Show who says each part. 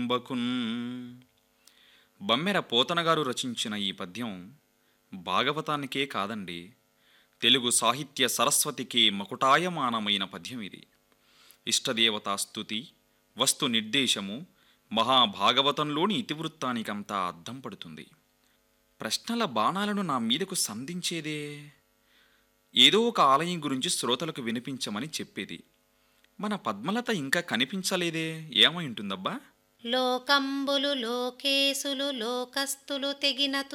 Speaker 1: బకున్ బమ్మెర పోతనగారు రచించిన ఈ పద్యం భాగవతానికే కాదండి తెలుగు సాహిత్య సరస్వతికి మకుటాయమానమైన పద్యం ఇది ఇష్టదేవతా స్తుతి వస్తు నిర్దేశము మహాభాగవతంలోని ఇతివృత్తానికంతా అద్దం పడుతుంది ప్రశ్నల బాణాలను నా మీదకు సంధించేదే ఏదో ఒక ఆలయం గురించి శ్రోతలకు వినిపించమని చెప్పేది మన పద్మలత ఇంకా కనిపించలేదే ఏమై ఉంటుందబ్బా
Speaker 2: లోకంబులు లోకేశులు లోకస్తులు తెగిన